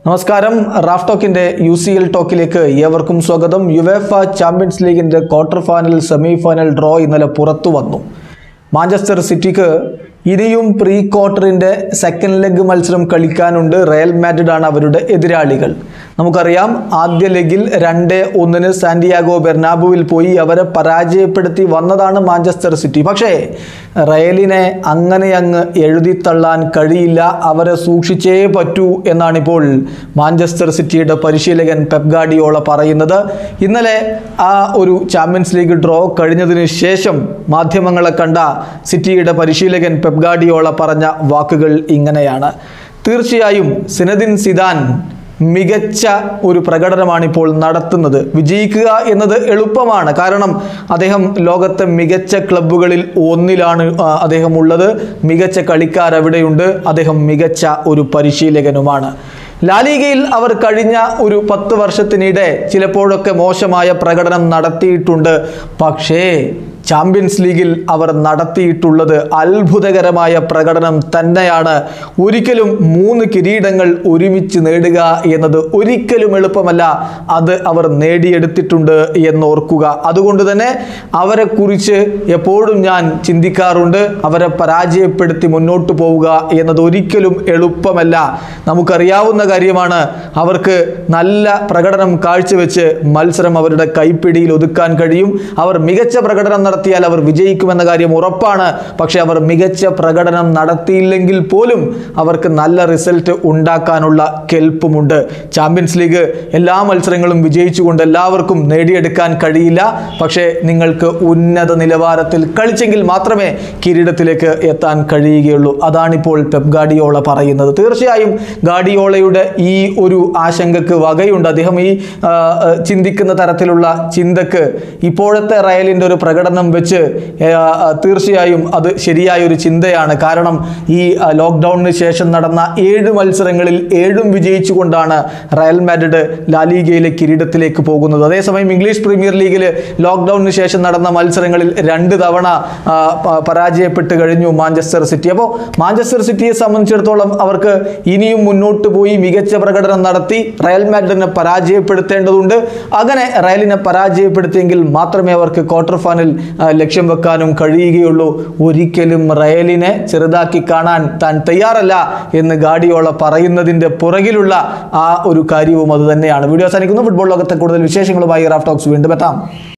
നമസ്കാരം റാഫ് ടോക്കിന്റെ U C L ടോക്കിലേക്ക് ഏവർക്കും സ്വാഗതം യുവേഫ ചാമ്പ്യൻസ് ലീഗിന്റെ quarter final semi final draw ഇന്നലെ പുറത്തു വന്നു മാഞ്ചസ്റ്റർ സിറ്റിക്ക് ഇനിയും പ്രീ ക്വാർട്ടറിന്റെ സെക്കൻഡ് ലെഗ് മത്സരം കളിക്കാനുണ്ട് റയൽ മാഡ്രിഡ് ആണ് അവരുടെ എതിരാളികൾ നമുക്കറിയാം ആദ്യ ലെഗിൽ രണ്ട് ഒന്നിന് സാന്റിയാഗോ ബെർണാബുവിൽ പോയി അവരെ പരാജയപ്പെടുത്തി വന്നതാണ് മാഞ്ചസ്റ്റർ സിറ്റി പക്ഷേ റയലിനെ അങ്ങനെ അങ്ങ് എഴുതിത്തള്ളാൻ കഴിയില്ല അവരെ സൂക്ഷിച്ചേ പറ്റൂ എന്നാണിപ്പോൾ മാഞ്ചസ്റ്റർ സിറ്റിയുടെ പരിശീലകൻ പെപ് ഗാഡിയോള പറയുന്നത് ഇന്നലെ ആ ഒരു ചാമ്പ്യൻസ് ലീഗ് ഡ്രോ കഴിഞ്ഞതിന് ശേഷം മാധ്യമങ്ങളെ കണ്ട സിറ്റിയുടെ പരിശീലകൻ പെപ് ഗാഡിയോള പറഞ്ഞ വാക്കുകൾ ഇങ്ങനെയാണ് തീർച്ചയായും സിനദിൻ സിദാൻ മികച്ച ഒരു പ്രകടനമാണ് ഇപ്പോൾ നടത്തുന്നത് വിജയിക്കുക എന്നത് എളുപ്പമാണ് കാരണം അദ്ദേഹം ലോകത്തെ മികച്ച ക്ലബ്ബുകളിൽ ഒന്നിലാണ് ആ, അദ്ദേഹം ഉള്ളത് മികച്ച കളിക്കാർ അവിടെയുണ്ട് അദ്ദേഹം മികച്ച ഒരു പരിശീലകനുമാണ് ലാലിഗയിൽ അവർ കഴിഞ്ഞ ഒരു പത്ത് വർഷത്തിനിടെ ചിലപ്പോഴൊക്കെ മോശമായ പ്രകടനം നടത്തിയിട്ടുണ്ട് പക്ഷേ ചാമ്പ്യൻസ് ലീഗിൽ അവർ നടത്തിയിട്ടുള്ളത് അത്ഭുതകരമായ പ്രകടനം തന്നെയാണ് ഒരിക്കലും മൂന്ന് കിരീടങ്ങൾ ഒരുമിച്ച് നേടുക എന്നത് ഒരിക്കലും എളുപ്പമല്ല അത് അവർ നേടിയെടുത്തിട്ടുണ്ട് എന്നോർക്കുക അതുകൊണ്ട് തന്നെ അവരെക്കുറിച്ച് എപ്പോഴും ഞാൻ ചിന്തിക്കാറുണ്ട് അവരെ പരാജയപ്പെടുത്തി മുന്നോട്ട് പോവുക എന്നത് ഒരിക്കലും എളുപ്പമല്ല നമുക്കറിയാവുന്ന കാര്യമാണ് അവർക്ക് നല്ല പ്രകടനം കാഴ്ചവെച്ച് മത്സരം അവരുടെ കൈപ്പിടിയിൽ ഒതുക്കാൻ കഴിയും അവർ മികച്ച പ്രകടനം നടത്തിയാൽ അവർ വിജയിക്കുമെന്ന കാര്യം ഉറപ്പാണ് പക്ഷെ അവർ മികച്ച പ്രകടനം നടത്തിയില്ലെങ്കിൽ പോലും അവർക്ക് നല്ല റിസൾട്ട് ഉണ്ടാക്കാനുള്ള കെൽപ്പുമുണ്ട് ചാമ്പ്യൻസ് ലീഗ് എല്ലാ മത്സരങ്ങളും വിജയിച്ചുകൊണ്ട് എല്ലാവർക്കും നേടിയെടുക്കാൻ കഴിയില്ല പക്ഷേ നിങ്ങൾക്ക് ഉന്നത നിലവാരത്തിൽ കളിച്ചെങ്കിൽ മാത്രമേ കിരീടത്തിലേക്ക് എത്താൻ കഴിയുകയുള്ളൂ അതാണിപ്പോൾ പെപ് ഗാഡിയോള പറയുന്നത് തീർച്ചയായും ഗാഡിയോളയുടെ ഈ ഒരു ആശങ്കക്ക് വകയുണ്ട് അദ്ദേഹം ഈ ആ, ആ, ചിന്തിക്കുന്ന തരത്തിലുള്ള ചിന്തക്ക് ഇപ്പോഴത്തെ റയലിൻ്റെ ഒരു പ്രകടനം വെച്ച് ആ, ആ, തീർച്ചയായും അത് ശരിയായ ഒരു ചിന്തയാണ് കാരണം ഈ ആ, ലോക്ക്ഡൗണിന് ശേഷം നടന്ന ഏഴ് മത്സരങ്ങളിൽ ഏഴും വിജയിച്ചുകൊണ്ടാണ് റയൽ മാഡ്രിഡ് ലാലിഗയിലെ കിരീടത്തിലേക്ക് പോകുന്നത് അതേസമയം ഇംഗ്ലീഷ് പ്രീമിയർ ലീഗിൽ ലോക്ക്ഡൗണിന് ശേഷം നടന്ന മത്സരങ്ങളിൽ രണ്ട് തവണ ആ, പ- പരാജയപ്പെട്ട് കഴിഞ്ഞു മാഞ്ചസ്റ്റർ സിറ്റി അപ്പോൾ മാഞ്ചസ്റ്റർ സിറ്റിയെ സംബന്ധിച്ചിടത്തോളം അവർക്ക് ഇനിയും മുന്നോട്ട് പോയി മികച്ച പ്രകടനം നടത്തി റയൽ മാഡ്രിഡിനെ പരാജയപ്പെടുത്തേണ്ടതുണ്ട് അങ്ങനെ റയലിനെ പരാജയപ്പെടുത്തിയെങ്കിൽ മാത്രമേ അവർക്ക് ക്വാർട്ടർ ഫൈനൽ ആ, ലക്ഷ്യം വെക്കാനും കഴിയുകയുള്ളൂ ഒരിക്കലും റയലിനെ ചെറുതാക്കി കാണാൻ താൻ തയ്യാറല്ല എന്ന് ഗാഡിയോള പറയുന്നതിൻ്റെ പുറകിലുള്ള ആ ഒരു കാര്യവും അത് തന്നെയാണ് വീഡിയോ അവസാനിക്കുന്നു ഫുട്ബോൾ ലോകത്തെ കൂടുതൽ വിശേഷങ്ങളുമായി റാഫ് ടോക്സ് വീണ്ടും എത്താം